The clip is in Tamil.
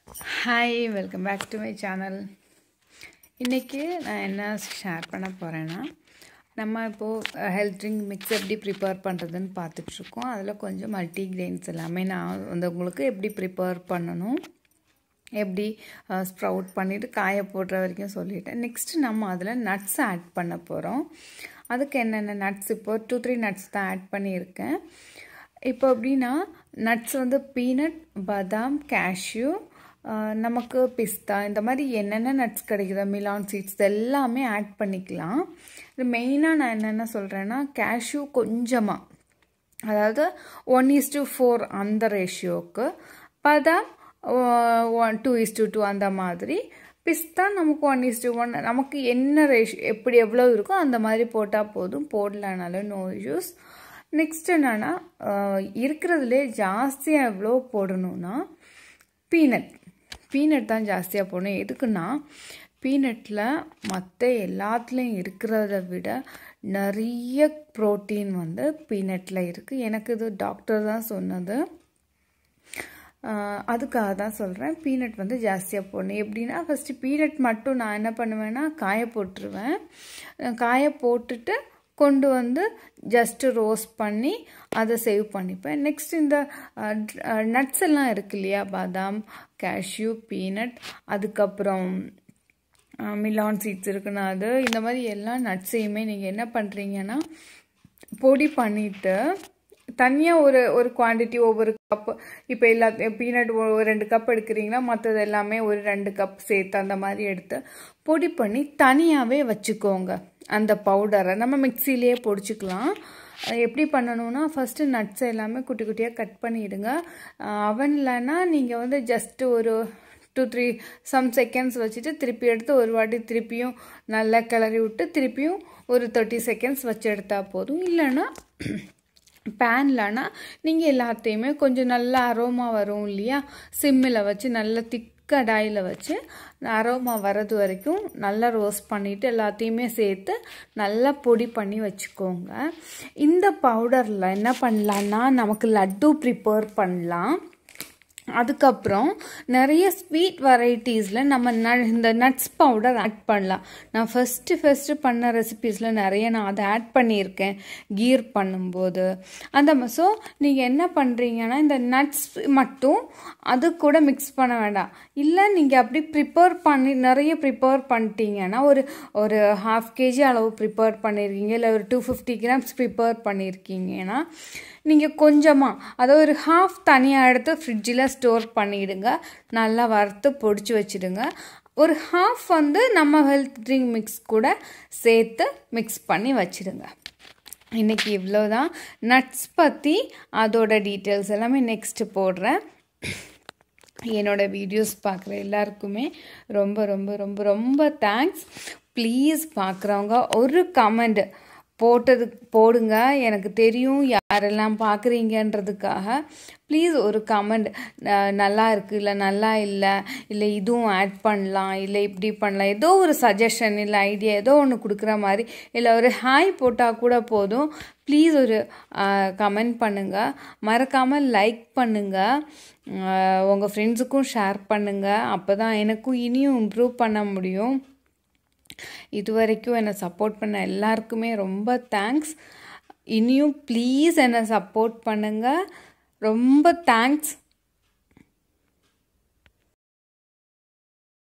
hi welcome back to my channel இன்றைக்கி நான் என்ன ஷேர் பண்ண போகிறேன்னா நம்ம இப்போது ஹெல்த் ட்ரிங்க் மிக்ஸ் எப்படி ப்ரிப்பேர் பண்ணுறதுன்னு பார்த்துட்ருக்கோம் அதில் கொஞ்சம் மல்டி கிரெயின்ஸ் எல்லாமே நான் வந்து உங்களுக்கு எப்படி ப்ரிப்பேர் பண்ணணும் எப்படி ஸ்ப்ரவுட் பண்ணிவிட்டு காய போடுற வரைக்கும் சொல்லிட்டேன் நெக்ஸ்ட்டு நம்ம அதில் நட்ஸ் ஆட் பண்ண போகிறோம் அதுக்கு என்னென்ன நட்ஸ் இப்போ டூ த்ரீ நட்ஸ் தான் ஆட் பண்ணியிருக்கேன் இப்போ எப்படின்னா நட்ஸ் வந்து பீனட் பாதாம் கேஷ்யூ நமக்கு பிஸ்தா இந்த மாதிரி என்னென்ன நட்ஸ் கிடைக்குதோ மிலான் சீட்ஸ் எல்லாமே ஆட் பண்ணிக்கலாம் இது மெயினாக நான் என்னென்ன சொல்கிறேன்னா கேஷ்யூ கொஞ்சமாக அதாவது ஒன் இஸ் டு ஃபோர் அந்த ரேஷியோவுக்கு பாதாம் one two is to two அந்த மாதிரி பிஸ்தா நமக்கு ஒன் இஸ் டு ஒன் நமக்கு என்ன ரேஷியோ எப்படி எவ்வளோ இருக்கோ அந்த மாதிரி போட்டால் போதும் போடலனாலும் நோ இஷ்யூஸ் நெக்ஸ்ட் என்னென்னா இருக்கிறதுலே ஜாஸ்தியாக எவ்வளோ போடணும்னா பீனட் பீனட் தான் ஜாஸ்தியாக போடணும் எதுக்குன்னா பீனட்டில் மற்ற எல்லாத்துலேயும் இருக்கிறத விட நிறைய ப்ரோட்டீன் வந்து பீனட்டில் இருக்குது எனக்கு இது டாக்டர் தான் சொன்னது அதுக்காக தான் சொல்கிறேன் பீனட் வந்து ஜாஸ்தியாக போடணும் எப்படின்னா ஃபஸ்ட்டு பீனட் மட்டும் நான் என்ன பண்ணுவேன்னா காய போட்டுருவேன் காய போட்டுட்டு கொண்டு வந்து ஜஸ்ட்டு ரோஸ்ட் பண்ணி அதை சேவ் பண்ணிப்பேன் நெக்ஸ்ட் இந்த நட்ஸ் எல்லாம் இருக்கு இல்லையா பாதாம் கேஷ்யூ பீனட் அதுக்கப்புறம் மிலான் சீட்ஸ் இருக்குன்னா அது இந்த மாதிரி எல்லா நட்ஸையுமே நீங்கள் என்ன பண்ணுறீங்கன்னா பொடி பண்ணிவிட்டு தனியாக ஒரு ஒரு குவான்டிட்டி ஒவ்வொரு கப் இப்போ எல்லா பீனட் ஒரு ரெண்டு கப் எடுக்கிறீங்கன்னா மற்றது எல்லாமே ஒரு ரெண்டு கப் சேர்த்து அந்த மாதிரி எடுத்து பொடி பண்ணி தனியாகவே வச்சுக்கோங்க அந்த பவுடரை நம்ம மிக்சிலேயே பொடிச்சிக்கலாம் எப்படி பண்ணணும்னா ஃபஸ்ட்டு நட்ஸ் எல்லாமே குட்டி குட்டியாக கட் பண்ணிவிடுங்க அவன்லனா நீங்கள் வந்து ஜஸ்ட்டு ஒரு டூ த்ரீ சம் செகண்ட்ஸ் வச்சுட்டு திருப்பி எடுத்து ஒரு வாட்டி திருப்பியும் நல்லா கிளறி விட்டு திருப்பியும் ஒரு தேர்ட்டி செகண்ட்ஸ் வச்சு எடுத்தால் போதும் இல்லைன்னா பேன்லனா நீங்கள் எல்லாத்தையுமே கொஞ்சம் நல்ல அரோமா வரும் இல்லையா சிம்மில் வச்சு நல்ல திக் கடாயில் வச்சு அரோமா வர்றது வரைக்கும் நல்லா ரோஸ்ட் பண்ணிவிட்டு எல்லாத்தையுமே சேர்த்து நல்லா பொடி பண்ணி வச்சுக்கோங்க இந்த பவுடரில் என்ன பண்ணலான்னா நமக்கு லட்டு ப்ரிப்பேர் பண்ணலாம் அதுக்கப்புறம் நிறைய ஸ்வீட் வெரைட்டிஸில் நம்ம ந இந்த நட்ஸ் பவுடர் ஆட் பண்ணலாம் நான் ஃபஸ்ட்டு ஃபஸ்ட்டு பண்ண ரெசிபீஸில் நிறைய நான் அதை ஆட் பண்ணியிருக்கேன் கீர் பண்ணும்போது அந்த ஸோ நீங்கள் என்ன பண்ணுறீங்கன்னா இந்த நட்ஸ் மட்டும் அது கூட மிக்ஸ் பண்ண வேண்டாம் இல்லை நீங்கள் அப்படி ப்ரிப்பேர் பண்ணி நிறைய ப்ரிப்பேர் பண்ணிட்டீங்கன்னா ஒரு ஒரு ஹாஃப் கேஜி அளவு ப்ரிப்பேர் பண்ணியிருக்கீங்க இல்லை ஒரு டூ ஃபிஃப்டி கிராம்ஸ் ப்ரிப்பேர் பண்ணியிருக்கீங்கன்னா நீங்கள் கொஞ்சமாக அதை ஒரு ஹாஃப் தனியாக எடுத்து ஃப்ரிட்ஜில் ஸ்டோர் பண்ணிவிடுங்க நல்லா வறுத்து பொடிச்சு வச்சுடுங்க ஒரு ஹாஃப் வந்து நம்ம ஹெல்த் ட்ரிங்க் மிக்ஸ் கூட சேர்த்து மிக்ஸ் பண்ணி வச்சுடுங்க இன்றைக்கி இவ்வளோ தான் நட்ஸ் பற்றி அதோட டீட்டெயில்ஸ் எல்லாமே நெக்ஸ்ட்டு போடுறேன் என்னோடய வீடியோஸ் பார்க்குற எல்லாருக்குமே ரொம்ப ரொம்ப ரொம்ப ரொம்ப தேங்க்ஸ் ப்ளீஸ் பார்க்குறவங்க ஒரு கமெண்ட் போட்டது போடுங்க எனக்கு தெரியும் யாரெல்லாம் பார்க்குறீங்கன்றதுக்காக ப்ளீஸ் ஒரு கமெண்ட் நல்லா இருக்குது இல்லை நல்லா இல்லை இல்லை இதுவும் ஆட் பண்ணலாம் இல்லை இப்படி பண்ணலாம் ஏதோ ஒரு சஜஷன் இல்லை ஐடியா ஏதோ ஒன்று கொடுக்குற மாதிரி இல்லை ஒரு ஹாய் போட்டால் கூட போதும் ப்ளீஸ் ஒரு கமெண்ட் பண்ணுங்கள் மறக்காமல் லைக் பண்ணுங்கள் உங்கள் ஃப்ரெண்ட்ஸுக்கும் ஷேர் பண்ணுங்கள் அப்போ தான் எனக்கும் இனியும் இம்ப்ரூவ் பண்ண முடியும் இது வரைக்கும் என்னை சப்போர்ட் பண்ண எல்லாருக்குமே ரொம்ப தேங்க்ஸ் இனியும் ப்ளீஸ் என்னை சப்போர்ட் பண்ணுங்கள் ரொம்ப தேங்க்ஸ்